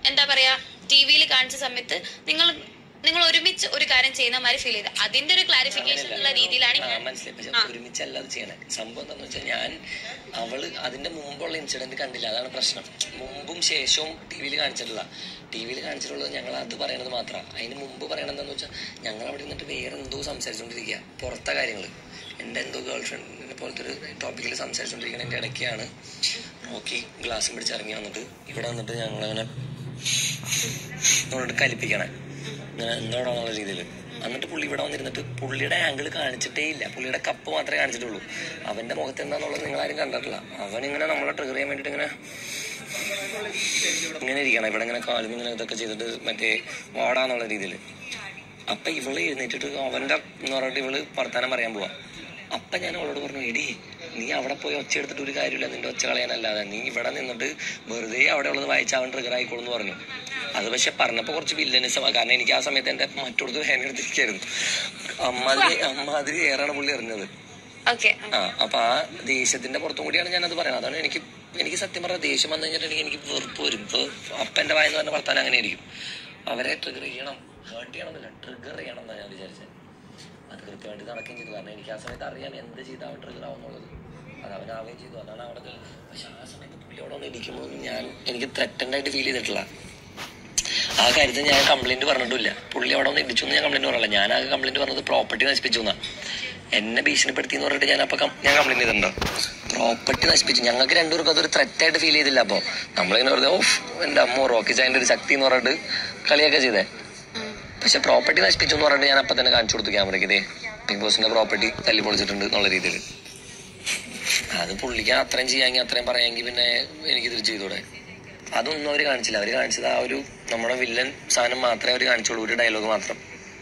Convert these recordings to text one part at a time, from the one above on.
എന്താ പറയാ ടി വിയിൽ കാണിച്ച സമയത്ത് നിങ്ങൾ നിങ്ങൾ ഒരുമിച്ച് ഒരു കാര്യം ചെയ്യുന്ന മാതിരി ഫീൽ ചെയ്ത് അതിന്റെ ഒരു ക്ലാരിഫിക്കേഷൻ ഉള്ള രീതിയിലാണ് ആ, ഞാൻ മനസ്സിലായി പക്ഷെ ഒരുമിച്ചല്ല അത് ചെയ്യണേ സംഭവം എന്താന്ന് വെച്ചാൽ ഞാൻ അവള് അതിന്റെ മുമ്പുള്ള ഇൻസിഡന്റ് കണ്ടില്ല അതാണ് പ്രശ്നം മുമ്പും ശേഷവും ടി വിയിൽ കാണിച്ചിട്ടില്ല ടി വിയിൽ കാണിച്ചിട്ടുള്ളത് ഞങ്ങൾ അത് പറയണത് മാത്രമാണ് അതിന് മുമ്പ് പറയണത് എന്താന്ന് വെച്ചാൽ ഞങ്ങൾ അവിടെ നിന്നിട്ട് വേറെ എന്തോ സംസാരിച്ചുകൊണ്ടിരിക്കുക പുറത്തെ കാര്യങ്ങൾ എൻ്റെ എന്തോ ഗേൾ ഫ്രണ്ടിനെ പോലത്തെ ഒരു ടോപ്പിക്കിൽ സംസാരിച്ചുകൊണ്ടിരിക്കുന്നതിൻ്റെ ഇടയ്ക്കാണ് നോക്കി ഗ്ലാസ്സും പിടിച്ച് ഇറങ്ങി വന്നിട്ട് ഇവിടെ വന്നിട്ട് ഞങ്ങളങ്ങനെ നമ്മളോട് കലിപ്പിക്കണേ ഇങ്ങനെ എന്തോടാന്നുള്ള രീതിയിൽ എന്നിട്ട് പുള്ളി ഇവിടെ വന്നിരുന്നിട്ട് പുള്ളിയുടെ ആംഗിൾ കാണിച്ചിട്ടേ ഇല്ല പുള്ളിയുടെ കപ്പ് മാത്രമേ കാണിച്ചിട്ടുള്ളൂ അവന്റെ മുഖത്ത് എന്താന്നുള്ളത് നിങ്ങൾ ആരും കണ്ടിട്ടില്ല അവൻ ഇങ്ങനെ നമ്മളെ ട്രിഗർ ചെയ്യാൻ വേണ്ടിട്ട് ഇങ്ങനെ ഇങ്ങനെ ഇരിക്കണം ഇവിടെ ഇങ്ങനെ കാലും ഇങ്ങനെ ഇതൊക്കെ ചെയ്തിട്ട് മറ്റേ വാടാന്നുള്ള രീതിയിൽ അപ്പൊ ഇവള് എഴുന്നേറ്റിട്ട് അവന്റെ എന്ന് പറഞ്ഞിട്ട് ഇവള് വർത്താനം പറയാൻ പോവാ അപ്പൊ ഞാൻ അവളോട് പറഞ്ഞു എടി നീ അവിടെ പോയി ഒച്ച എടുത്തിട്ട് ഒരു കാര്യമില്ല നിന്റെ ഒച്ച കളയാനല്ലാതെ നീ ഇവിടെ നിന്നിട്ട് വെറുതെ അവിടെ ഉള്ളത് വായിച്ച് അവൻ ട്രിഗർ ആയിക്കോളൂ എന്ന് പറഞ്ഞു അത് പക്ഷെ പറഞ്ഞപ്പോ കുറച്ച് വില്ലനിസമാണ് കാരണം എനിക്ക് ആ സമയത്ത് എന്റെ മറ്റൊടുത്ത് വേന എടുത്തിരിക്കായിരുന്നു അമ്മാതിരി അമ്മാതിരി ഏറാണ് പുള്ളി എറിഞ്ഞത് ഓക്കെ ആ അപ്പൊ ആ ദേഷ്യത്തിന്റെ പുറത്തും കൂടിയാണ് ഞാനത് പറയുന്നത് അതാണ് എനിക്ക് എനിക്ക് സത്യം പറഞ്ഞ ദേഷ്യം വന്നു കഴിഞ്ഞിട്ടുണ്ടെങ്കിൽ എനിക്ക് വെറുപ്പ് വരും ഇപ്പൊ അപ്പന്റെ വായെന്ന് പറഞ്ഞ വർത്താനം അങ്ങനെ ആയിരിക്കും അവരെ ട്രിഗർ ചെയ്യണം ഹേർട്ട് ചെയ്യണമെന്നില്ല ട്രിഗർ ചെയ്യണം എന്നാണ് ഞാൻ വിചാരിച്ചത് അത് കൃത്യമായിട്ട് നടക്കുകയും ചെയ്തു കാരണം എനിക്ക് ആ സമയത്ത് അറിയാം എന്ത് ചെയ്താൽ അവൻ ട്രിഗർ ആവുന്നുള്ളത് അത് അവനാവുകയും ചെയ്തു അതാണ് അവിടെ പക്ഷെ ആ സമയത്ത് പുള്ളി അവിടെ വന്ന് ഇരിക്കുമ്പോൾ ഞാൻ എനിക്ക് ത്രെറ്റൻഡായിട്ട് ഫീൽ ചെയ്തിട്ടില്ല ആ കാര്യത്തിൽ ഞാൻ കംപ്ലൈന്റ് പറഞ്ഞിട്ടില്ല പുള്ളി അവിടെ ഒന്ന് ഇടിച്ചു എന്ന് ഞാൻ കംപ്ലൈന്റ് പറഞ്ഞില്ല ഞാൻ ആ കംപ്ലൈന്റ് പറഞ്ഞത് പ്രോപ്പർട്ടി നശിപ്പിച്ചു എന്നാ എന്നെ ഭീഷണിപ്പെടുത്തി എന്ന് പറഞ്ഞിട്ട് ഞാൻ അപ്പൊ കം- ഞാൻ കംപ്ലൈന്റ് ചെയ്തിട്ടുണ്ടോ പ്രോപ്പർട്ടി നശിപ്പിച്ചു ഞങ്ങൾക്ക് രണ്ടുപേർക്കും അതൊരു ത്രെറ്റ് ആയിട്ട് ഫീൽ ചെയ്തില്ല അപ്പൊ നമ്മളിങ്ങനെ വെറുതെ ഓഫ് എന്റെ അമ്മ റോക്കി ചായന്റെ ഒരു ശക്തി എന്ന് പറഞ്ഞിട്ട് കളിയൊക്കെ ചെയ്തേ പക്ഷെ പ്രോപ്പർട്ടി നശിപ്പിച്ചു എന്ന് പറഞ്ഞിട്ട് ഞാൻ അപ്പൊ തന്നെ കാണിച്ചു കൊടുത്തു ക്യാമറയ്ക്ക് ഇതേ ബിഗ് ബോസിന്റെ പ്രോപ്പർട്ടി തല്ലി പൊളിച്ചിട്ടുണ്ട് എന്നുള്ള രീതിയിൽ അത് പുള്ളിക്ക് അത്രയും ചെയ്യാമെങ്കിൽ അത്രയും പറയാമെങ്കിൽ പിന്നെ എനിക്ക് തിരിച്ചു ചെയ്തൂടെ അതൊന്നും അവർ കാണിച്ചില്ല അവർ കാണിച്ചത് ആ ഒരു നമ്മുടെ വില്ലൻ സാധനം മാത്രമേ അവർ കാണിച്ചുള്ളൂ ഒരു ഡയലോഗ് മാത്രം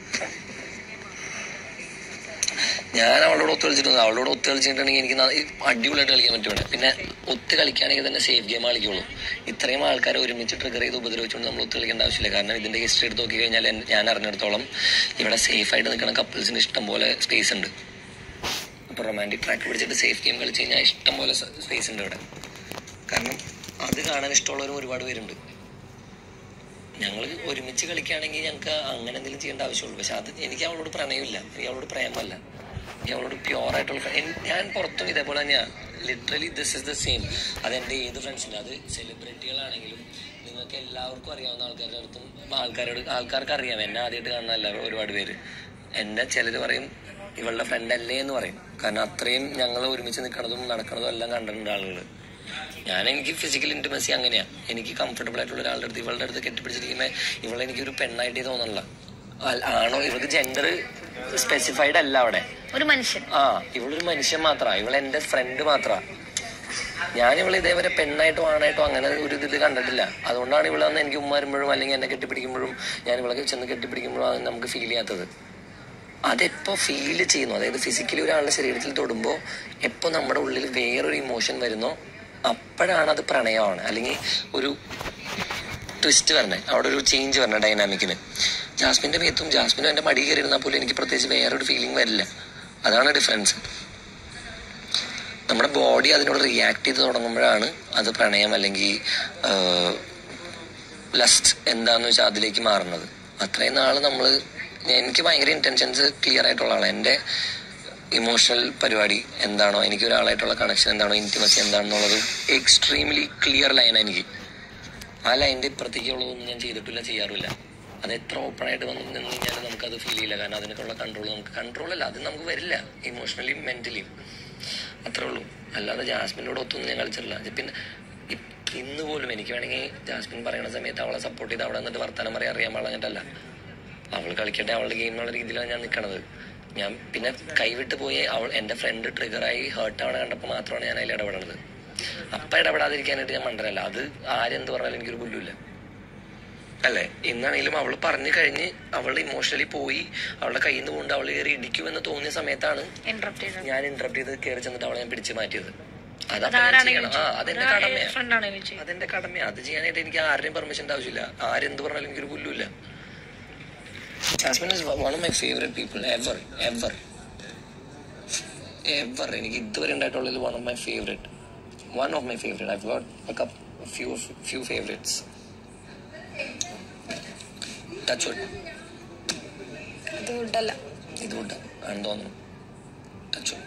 ഞാൻ അവളോട് ഒത്തു കളിച്ചിട്ടുണ്ട് അവളോട് ഒത്തു കളിച്ചിട്ടുണ്ടെങ്കിൽ എനിക്ക് ന- അടിപൊളിയായിട്ട് കളിക്കാൻ പറ്റും പിന്നെ ഒത്ത് കളിക്കുകയാണെങ്കിൽ തന്നെ സേഫ് ഗെയിം കളിക്കുള്ളൂ ഇത്രയും ആൾക്കാരെ ഒരുമിച്ച് ട്രിഗർ ചെയ്ത് ഉപദ്രവിച്ചുകൊണ്ട് നമ്മൾ ഒത്ത് കളിക്കേണ്ട ആവശ്യമില്ല കാരണം ഇതിന്റെ ഹിസ്റ്ററി എടുത്ത് നോക്കി കഴിഞ്ഞാൽ എൻ- ഞാൻ അറിഞ്ഞിടത്തോളം ഇവിടെ സേഫ് ആയിട്ട് നിൽക്കുന്ന കപ്പിൾസിന് ഇഷ്ടം പോലെ സ്പേസ് ഉണ്ട് അപ്പൊ റൊമാൻറ്റിക് ട്രാക്ക് പിടിച്ചിട്ട് സേഫ് ഗെയിം കളിച്ച് കഴിഞ്ഞാൽ ഇഷ്ടം പോലെ സ്പേസ് ഉണ്ട് ഇവിടെ കാരണം അത് കാണാൻ ഇഷ്ടമുള്ളവരും ഒരുപാട് പേരുണ്ട് ഞങ്ങൾ ഒരുമിച്ച് കളിക്കുകയാണെങ്കിൽ ഞങ്ങൾക്ക് അങ്ങനെ എന്തെങ്കിലും ചെയ്യേണ്ട ആവശ്യമുള്ളൂ പക്ഷെ അത് എനിക്ക് അവളോട് പ്രണയമില്ല എനിക്ക് അവളോട് പ്രേമല്ല എനിക്ക് അവളോട് പ്യുവർ ആയിട്ടുള്ള ഫ്ര- എൻ- ഞാൻ പുറത്തും ഇതേപോലെ തന്നെയാണ് literally this is the same അത് എൻ്റെ ഏത് ഫ്രണ്ട്സിൻ്റെ അത് സെലിബ്രിറ്റികളാണെങ്കിലും നിങ്ങൾക്ക് എല്ലാവർക്കും അറിയാവുന്ന ആൾക്കാരുടെ അടുത്തും ആൾക്കാരോട് ആൾക്കാർക്ക് അറിയാം എന്നെ ആദ്യമായിട്ട് കാണുന്ന എല്ലാവരും ഒരുപാട് പേര് എന്നെ ചിലർ പറയും ഇവളുടെ ഫ്രണ്ട് അല്ലേ എന്ന് പറയും കാരണം അത്രയും ഞങ്ങൾ ഒരുമിച്ച് നിൽക്കണതും നടക്കണതും എല്ലാം കണ്ടിട്ടുണ്ട് ആളുകൾ ഞാൻ എനിക്ക് ഫിസിക്കൽ ഇന്റിമസി അങ്ങനെയാ എനിക്ക് കംഫർട്ടബിൾ ആയിട്ടുള്ള ഒരാളുടെ അടുത്ത് ഇവളുടെ അടുത്ത് കെട്ടിപ്പിടിച്ചിരിക്കുമ്പോ ഇവളെ എനിക്കൊരു പെണ്ണായിട്ടേ തോന്നണില്ല അൽ- ആണോ ഇവൾക്ക് ജെൻഡർ സ്പെസിഫൈഡ് അല്ല അവിടെ ഒരു മനുഷ്യൻ ആ ഇവളൊരു മനുഷ്യൻ മാത്ര ഇവൾ എന്റെ ഫ്രണ്ട് മാത്ര ഞാൻ ഇവളെ ഇതേവരെ പെണ്ണായിട്ടോ ആണായിട്ടോ അങ്ങനെ ഒരു ഇതിൽ കണ്ടിട്ടില്ല അതുകൊണ്ടാണ് ഇവളെ അന്ന് എനിക്ക് ഉമ്മ വരുമ്പോഴും അല്ലെങ്കിൽ എന്നെ കെട്ടിപ്പിടിക്കുമ്പോഴും ഞാൻ ഇവളെ ചെന്ന് കെട്ടിപ്പിടിക്കുമ്പോഴും അത് നമുക്ക് ഫീൽ ചെയ്യാത്തത് അതെപ്പോ ഫീൽ ചെയ്യുന്നു അതായത് ഫിസിക്കലി ഒരാളുടെ ശരീരത്തിൽ തൊടുമ്പോൾ എപ്പോ നമ്മുടെ ഉള്ളിൽ വേറൊരു ഇമോഷൻ വരുന്നോ അപ്പോഴാണ് അത് പ്രണയമാണ് അല്ലെങ്കിൽ ഒരു ട്വിസ്റ്റ് വരണേ അവിടെ ഒരു ചേഞ്ച് വരണേ ഡൈനാമിക്കിന് ജാസ്മിന്റെ മേത്തും ജാസ്മിനും എന്റെ മടി കയറി ഇരുന്നാൽ പോലും എനിക്ക് പ്രത്യേകിച്ച് വേറൊരു ഫീലിംഗ് വരില്ല അതാണ് ഡിഫറൻസ് നമ്മുടെ ബോഡി അതിനോട് റിയാക്ട് ചെയ്ത് തുടങ്ങുമ്പോഴാണ് അത് പ്രണയം അല്ലെങ്കിൽ ലസ്റ്റ് എന്താന്ന് വെച്ചാൽ അതിലേക്ക് മാറുന്നത് അത്രയും നാള് നമ്മൾ എനിക്ക് ഭയങ്കര ഇന്റൻഷൻസ് ക്ലിയർ ആയിട്ടുള്ള ആളാണ് എൻ്റെ ഇമോഷണൽ പരിപാടി എന്താണോ എനിക്ക് ഒരാളായിട്ടുള്ള കണക്ഷൻ എന്താണോ ഇന്റിമസി എന്താണെന്നുള്ളത് എക്സ്ട്രീംലി ക്ലിയർ ലൈൻ എനിക്ക് ആ ലൈനിന്റെ ഇപ്പുറത്തേക്കുള്ളതൊന്നും ഞാൻ ചെയ്തിട്ടില്ല ചെയ്യാറില്ല അത് എത്ര ഓപ്പൺ ആയിട്ട് വന്നു നിന്ന് കഴിഞ്ഞാൽ നമുക്കത് ഫീൽ ചെയ്യില്ല കാരണം അതിനൊക്കെയുള്ള കൺട്രോൾ നമുക്ക് കൺട്രോൾ അല്ല അത് നമുക്ക് വരില്ല ഇമോഷണലിയും മെന്റലിയും അത്രേ ഉള്ളൂ അല്ലാതെ ജാസ്മിനോട് ഒത്തൊന്നും ഞാൻ കളിച്ചിട്ടില്ല ഇത് പിന്നെ ഇ- ഇന്ന് പോലും എനിക്ക് വേണമെങ്കിൽ ജാസ്മിൻ പറയുന്ന സമയത്ത് അവളെ സപ്പോർട്ട് ചെയ്ത് അവിടെ നിന്നിട്ട് വർത്തമാനം പറയാൻ അറിയാൻ പാടില്ല അവൾ കളിക്കട്ടെ അവളുടെ ഗെയിം എന്നുള്ള രീതിയിലാണ് ഞാൻ നിൽക്കണത് ഞാൻ പിന്നെ കൈവിട്ട് പോയി അവൾ എന്റെ ഫ്രണ്ട് ട്രിഗറായി ഹേർട്ട് ആവണ കണ്ടപ്പോൾ മാത്രമാണ് ഞാൻ അതിൽ ഇടപെടണത് അപ്പൊ ഇടപെടാതിരിക്കാനായിട്ട് ഞാൻ മണ്ടനല്ല അത് ആരെന്ത് പറഞ്ഞാലും എനിക്കൊരു പുല്ലുമില്ല അല്ലേ ഇന്നാണെങ്കിലും അവള് പറഞ്ഞു കഴിഞ്ഞ് അവൾ ഇമോഷണലി പോയി അവളുടെ കയ്യിൽ നിന്ന് കൊണ്ട് അവൾ കയറി ഇടിക്കുമെന്ന് തോന്നിയ സമയത്താണ് ഇന്ററപ്റ്റ് ചെയ്തത് ഞാൻ ഇന്റർപ്റ്റ് ചെയ്ത് കയറി ചെന്നിട്ട് അവളെ ഞാൻ പിടിച്ചു മാറ്റിയത് അത് അപ്പൊ ഞാൻ അതാരാണെങ്കിലും ചെയ്യണം. ആ അതെന്റെ കടമയാ ഫ്രണ്ടാണെങ്കിലും ചെയ്യും അതെന്റെ കടമയാ അത് ചെയ്യാനായിട്ട് എനിക്ക് ആരുടെയും പെർമിഷന്റെ ആവശ്യമില്ല ആരെന്ത് പറഞ്ഞാലും എനിക്കൊരു പുല്ലുമില്ല Jasmine is one of my favourite people ever ever ever എനിക്ക് ഇതുവരെ ഉണ്ടായിട്ടുള്ളത് one of my favourite one of my favourite I got few few favourites touch അത് ഉണ്ടല്ല ഇതുകൊണ്ട് ആണെന്ന് തോന്നുന്നു ടച്ച്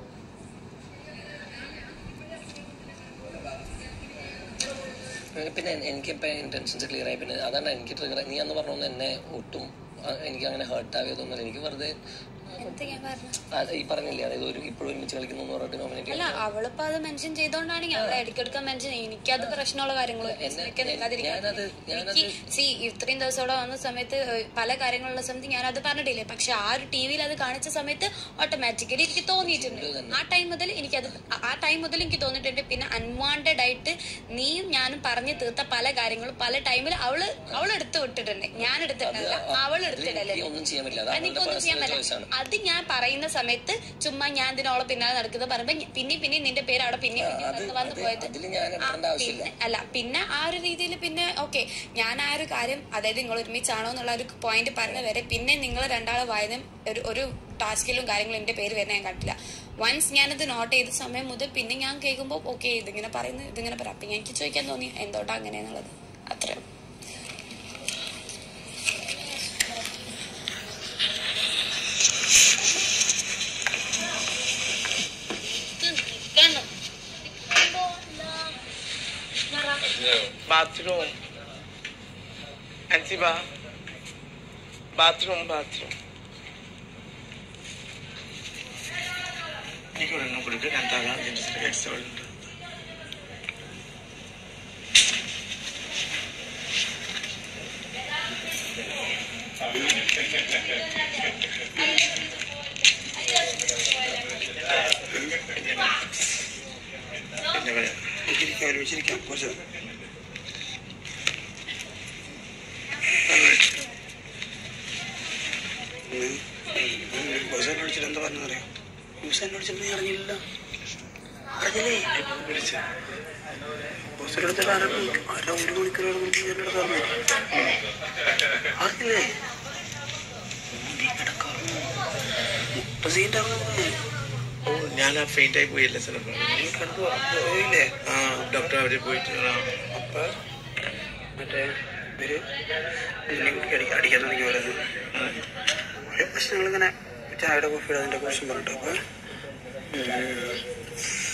പിന്നെ എനിക്കിപ്പോ ഇന്റൻഷൻസ് ക്ലിയർ ആയി പിന്നെ അതാണ് എനിക്ക് ട്രിഗർ നീ അന്ന് പറഞ്ഞു എന്നെ ഒട്ടും ആ, എനിക്ക് അങ്ങനെ ഹേർട്ട് ആവിയതൊന്നുമില്ല എനിക്ക് വെറുതെ എന്ത് ഞാൻ പറഞ്ഞു ആ, ഈ പറഞ്ഞില്ലേ അതായത് ഒരു ഇപ്പോഴും ഒരുമിച്ച് കളിക്കുന്നു എന്ന് പറഞ്ഞിട്ട് നോമിനേറ്റ് അല്ല അവളിപ്പോ അത് മെൻഷൻ ചെയ്തോണ്ടാണ് ഞാൻ അവളെ ഇടയ്ക്കിടയ്ക്ക് മെൻഷൻ എനിക്കത് പ്രശ്നമുള്ള കാര്യങ്ങൾ ഞാനത് ഞാനത് സി ഇത്രയും ദിവസം ഇവിടെ വന്ന സമയത്ത് ഏഹ്, പല കാര്യങ്ങളുള്ള സമയത്ത് ഞാനത് പറഞ്ഞിട്ടില്ലേ പക്ഷെ ആ ഒരു ടി വിയിൽ അത് കാണിച്ച സമയത്ത് ഓട്ടോമാറ്റിക്കലി എനിക്ക് തോന്നിയിട്ടുണ്ട് ആ ടൈം മുതൽ എനിക്കത് ആ- ആ ടൈം മുതൽ എനിക്ക് തോന്നിയിട്ടുണ്ട് പിന്നെ അൺവാണ്ടഡ് ആയിട്ട് നീയും ഞാനും പറഞ്ഞു തീർത്ത പല കാര്യങ്ങളും പല ടൈമിൽ അവള് അവൾ എടുത്ത് വിട്ടിട്ടുണ്ട് ഞാൻ എടുത്തിട്ടില്ല അവൾ എടുത്തിടല്ലേ എനിക്ക് ഒന്നും ചെയ്യാൻ പറ്റില്ല അത് അവളുടെ എനിക്കൊന്നും ചെയ്യാൻ പേഴ്സണൽ ചോയ്സ് ആണ് പറ്റില്ല അത് ഞാൻ പറയുന്ന സമയത്ത് ചുമ്മാ ഞാൻ ഇതിനോളെ പിന്നാലെ നടക്കുന്നത് പറയുമ്പോ പിന്നെ പിന്നെ നിന്റെ പേര് അവിടെ പിന്നെ പിന്നെ വന്ന് വന്ന് പോയത് അതിൽ ഞാൻ ആ, ഇടപെടേണ്ട ആവശ്യമില്ല പിന്നെ അല്ല പിന്നെ ആ ഒരു രീതിയിൽ പിന്നെ ഓക്കെ ഞാൻ ആ ഒരു കാര്യം അതായത് നിങ്ങൾ ഒരുമിച്ചാണോ എന്നുള്ള ഒരു പോയിന്റ് പറഞ്ഞ വരെ പിന്നെ നിങ്ങൾ രണ്ടാളെ വായനം ഒരു ഒരു ടാസ്കിലും കാര്യങ്ങളും എന്റെ പേര് വരുന്ന ഞാൻ കണ്ടില്ല വൺസ് ഞാനത് നോട്ട് ചെയ്ത സമയം മുതൽ പിന്നെ ഞാൻ കേൾക്കുമ്പോൾ ഓക്കെ ഇതിങ്ങനെ പറയുന്നു ഇതിങ്ങനെ പറയാം അപ്പൊ എനിക്ക് ചോദിക്കാൻ തോന്നി എന്തോട്ടാ അങ്ങനെയെന്നുള്ളത് അത്രേ ഉള്ളൂ. bathroom. Antiba. Bathroom, bathroom. എനിക്ക് ഒരെണ്ണം കൊടുക്കുക ഞാൻ തരാം എക്സ്ട്രാ ഉണ്ട് പിന്നെ പറയാം ഇരിക്കാം ഒരുമിച്ചിരിക്കാം കുറച്ച് ബസ് എന്നെ വിളിച്ചിട്ട് എന്താ പറഞ്ഞറിയോ ബസ് എന്നെ വിളിച്ചിട്ട് നീ അറിഞ്ഞില്ല അറിഞ്ഞില്ലേ വിളിച്ച ബസ് എടുത്തിട്ട് അര അര ഒരു മണിക്കൂറോടെ വിളിച്ച് എന്നോട് പറഞ്ഞു അറിഞ്ഞില്ലേ നീ കിടക്കാറുണ്ട് മുപ്പത് സീറ്റ് ആകുന്നു ഓ ഞാൻ ആ ഫെയിന്റ് ആയി പോയില്ല ചിലപ്പോ നീ കിടന്നു പോയില്ലേ ആ ഡോക്ടർ അവിടെ പോയിട്ട് ആ, അപ്പൊ മറ്റേ ഇവര് നിന്നെ അടി- അടിക്കാൻ തുടങ്ങി വരുന്നത് കുറെ പ്രശ്നങ്ങൾ ഇങ്ങനെ ചായയുടെ കോഫിയുടെ അതിന്റെ കുറിച്ചും പറഞ്ഞിട്ട് അപ്പൊ ഉം.